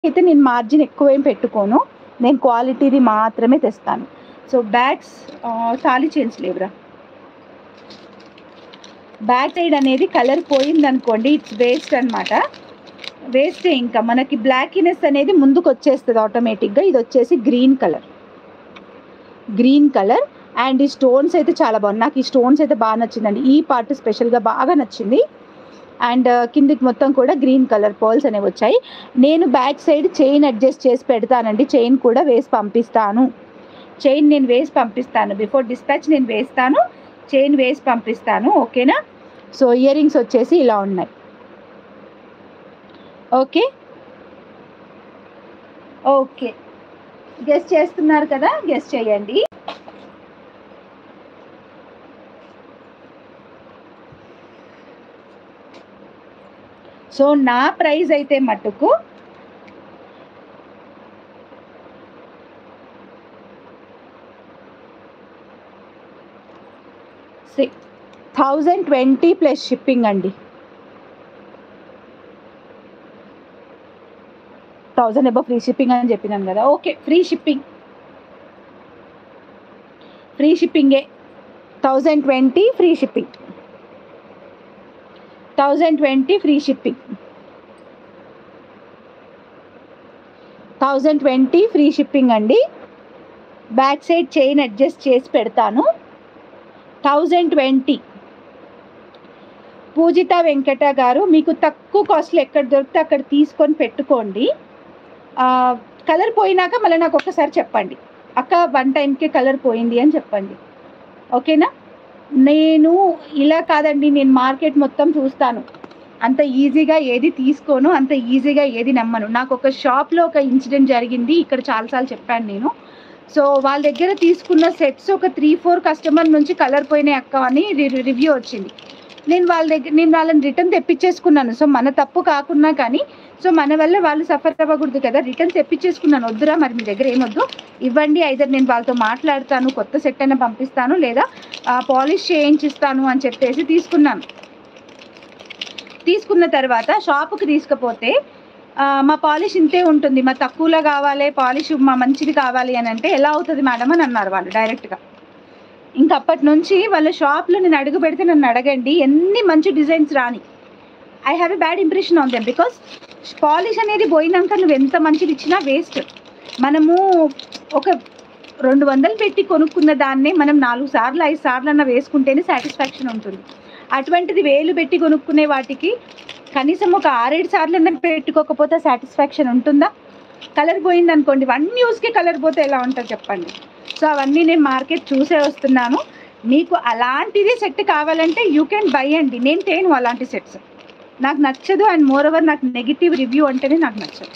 అయితే నేను మార్జిన్ ఎక్కువ ఏం పెట్టుకోను నేను క్వాలిటీది మాత్రమే తెస్తాను సో బ్యాగ్స్ తాళి చైన్స్ లేవురా బ్యాక్ సైడ్ అనేది కలర్ పోయింది అనుకోండి ఇట్స్ వేస్ట్ అనమాట వేస్టే ఇంకా మనకి బ్లాకినెస్ అనేది ముందుకు వచ్చేస్తుంది ఆటోమేటిక్గా ఇది వచ్చేసి green colour green colour and ఈ స్టోన్స్ అయితే చాలా బాగుంది నాకు ఈ స్టోన్స్ అయితే బాగా నచ్చిందండి ఈ పార్ట్ స్పెషల్గా బాగా నచ్చింది అండ్ కిందికి మొత్తం కూడా గ్రీన్ కలర్ పర్ల్స్ అనేవి వచ్చాయి నేను బ్యాక్ సైడ్ చైన్ అడ్జస్ట్ చేసి పెడతానండి చైన్ కూడా వేసి పంపిస్తాను చైన్ నేను వేసి పంపిస్తాను బిఫోర్ డిస్పాచ్ నేను వేస్తాను చైన్ వేసి పంపిస్తాను ఓకేనా సో ఇయర్ రింగ్స్ వచ్చేసి ఇలా ఉన్నాయి ఓకే ఓకే గెస్ట్ చేస్తున్నారు కదా గెస్ట్ చేయండి సో నా ప్రైస్ అయితే మటుకు థౌజండ్ ట్వంటీ ప్లస్ షిప్పింగ్ అండి థౌజండ్ ఎబో ఫ్రీ షిప్పింగ్ అని చెప్పినాను కదా ఓకే ఫ్రీ షిప్పింగ్ ఫ్రీ షిప్పింగే thousand twenty free shipping thousand twenty free shipping thousand twenty free shipping అండి బ్యాక్ సైడ్ చైన్ అడ్జస్ట్ చేసి పెడతాను థౌజండ్ ట్వంటీ పూజిత వెంకట గారు మీకు తక్కువ కాస్ట్లో ఎక్కడ దొరికితే అక్కడ తీసుకొని పెట్టుకోండి కలర్ పోయినాక మళ్ళీ నాకు ఒకసారి చెప్పండి అక్క వన్ టైంకే కలర్ పోయింది అని చెప్పండి ఓకేనా నేను ఇలా కాదండి నేను మార్కెట్ మొత్తం చూస్తాను అంత ఈజీగా ఏది తీసుకోను అంత ఈజీగా ఏది నమ్మను నాకు ఒక షాప్లో ఒక ఇన్సిడెంట్ జరిగింది ఇక్కడ చాలాసార్లు చెప్పాను నేను సో వాళ్ళ దగ్గర తీసుకున్న సెట్స్ ఒక త్రీ ఫోర్ కస్టమర్ నుంచి కలర్ పోయినాయి అక్క అని రివ్యూ వచ్చింది నేను వాళ్ళ దగ్గర నేను వాళ్ళని రిటర్న్ తెప్పించేసుకున్నాను సో మన తప్పు కాకున్నా కానీ సో మన వల్ల వాళ్ళు సఫర్ అవ్వకూడదు కదా రిటర్న్ తెప్పించేసుకున్నాను వద్దురా మరి మీ దగ్గర ఏమొద్దు ఇవ్వండి అయితే నేను వాళ్ళతో మాట్లాడతాను కొత్త సెట్ అయినా పంపిస్తాను లేదా పాలిష్ చేయించిస్తాను అని చెప్పేసి తీసుకున్నాను తీసుకున్న తర్వాత షాపుకి తీసుకుపోతే ఆ, మా పాలిష్ ఇంతే ఉంటుంది మా తక్కువలో కావాలి పాలిష్ మా మంచిది కావాలి అని అంటే ఎలా అవుతుంది మేడం అని అన్నారు వాళ్ళు డైరెక్ట్గా ఇంకా అప్పటి నుంచి వాళ్ళ షాప్లో నేను అడుగు పెడితే నన్ను అడగండి ఎన్ని మంచి డిజైన్స్ రాని I have a bad impression on them because polish అనేది పోయినాక నువ్వు ఎంత మంచిది ఇచ్చినా వేస్ట్ మనము ఒక రెండు వందలు పెట్టి కొనుక్కున్న దాన్నే మనం నాలుగు సార్లు ఐదు సార్లు అన్న వేసుకుంటేనే సాటిస్ఫాక్షన్ ఉంటుంది అటువంటిది వేలు పెట్టి కొనుక్కునే వాటికి కనీసం ఒక ఆరేడు సార్లు అన్న పెట్టుకోకపోతే సాటిస్ఫాక్షన్ ఉంటుందా కలర్ పోయింది అనుకోండి వన్ న్యూస్కి కలర్ పోతే ఎలా ఉంటుంది చెప్పండి సో అవన్నీ నేను మార్కెట్ చూసే వస్తున్నాను మీకు అలాంటిది సెట్ కావాలంటే యూ కెన్ బై అండి నేను తేను అలాంటి సెట్స్ నాకు నచ్చదు అండ్ మోర్ ఓవర్ నాకు నెగిటివ్ రివ్యూ అంటేనే నాకు నచ్చదు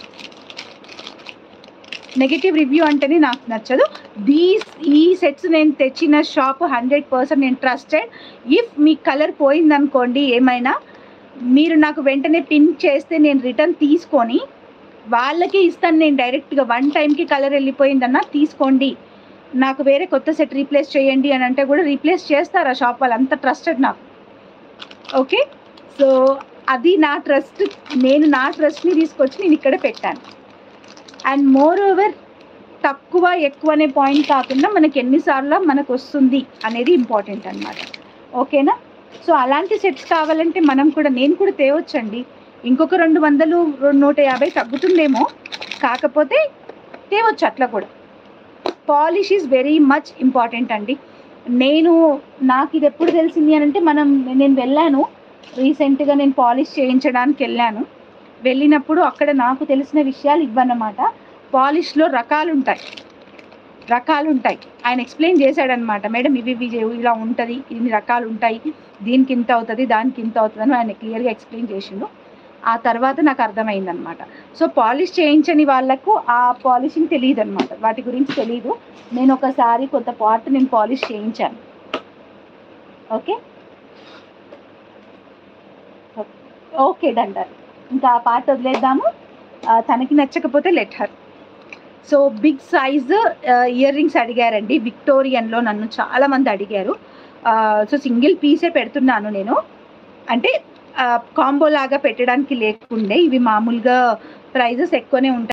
నెగిటివ్ రివ్యూ అంటేనే నాకు నచ్చదు దీస్ ఈ సెట్స్ నేను తెచ్చిన షాప్ హండ్రెడ్ పర్సెంట్ నేను ట్రస్టెడ్ ఇఫ్ మీ కలర్ పోయిందనుకోండి ఏమైనా మీరు నాకు వెంటనే పిన్ చేస్తే నేను రిటర్న్ తీసుకొని వాళ్ళకి ఇస్తాను నేను డైరెక్ట్గా వన్ టైంకి కలర్ వెళ్ళిపోయిందన్నా తీసుకోండి నాకు వేరే కొత్త సెట్ రీప్లేస్ చేయండి అని అంటే కూడా రీప్లేస్ చేస్తారు ఆ షాప్ వాళ్ళు అంత ట్రస్టెడ్ నాకు ఓకే సో అది నా ట్రస్ట్ నేను నా ట్రస్ట్ని తీసుకొచ్చి నేను ఇక్కడ పెట్టాను అండ్ మోర్ ఓవర్ తక్కువ ఎక్కువ అనే పాయింట్ కాకుండా మనకి ఎన్నిసార్లు మనకు వస్తుంది అనేది ఇంపార్టెంట్ అన్నమాట ఓకేనా సో అలాంటి సెట్స్ కావాలంటే మనం కూడా నేను కూడా తేవచ్చండి ఇంకొక రెండు వందలు రెండు నూట యాభై తగ్గుతుందేమో కాకపోతే తేవచ్చు అట్లా కూడా polish is very much important అండి నేను నాకు ఇది ఎప్పుడు తెలిసింది అని అంటే మనం నేను వెళ్ళాను రీసెంట్గా నేను పాలిష్ చేయించడానికి వెళ్ళాను వెళ్ళినప్పుడు అక్కడ నాకు తెలిసిన విషయాలు ఇవ్వన్నమాట పాలిష్లో రకాలు ఉంటాయి రకాలు ఉంటాయి ఆయన ఎక్స్ప్లెయిన్ చేశాడనమాట మేడం ఇవి ఇవి ఇవి ఇలా ఉంటుంది ఇన్ని రకాలు ఉంటాయి దీనికి ఇంత అవుతుంది దానికి ఇంత అవుతుంది అని ఆయన క్లియర్గా ఎక్స్ప్లెయిన్ చేసిండు ఆ తర్వాత నాకు అర్థమైందనమాట సో పాలిష్ చేయించని వాళ్ళకు ఆ పాలిషింగ్ తెలియదు అనమాట వాటి గురించి తెలియదు నేను ఒకసారి కొంత పార్ట్ నేను పాలిష్ చేయించాను ఓకే ఓకే డండర్ ఇంకా ఆ పార్ట్ వదిలేద్దాము ఆ, తనకి నచ్చకపోతే let her so big size ear rings అడిగారండి విక్టోరియన్లో నన్ను చాలామంది అడిగారు సో సింగిల్ పీసే పెడుతున్నాను నేను అంటే కాంబో లాగా పెట్టడానికి లేకుండే ఇవి మామూలుగా ప్రైజెస్ ఎక్కువనే ఉంటాయి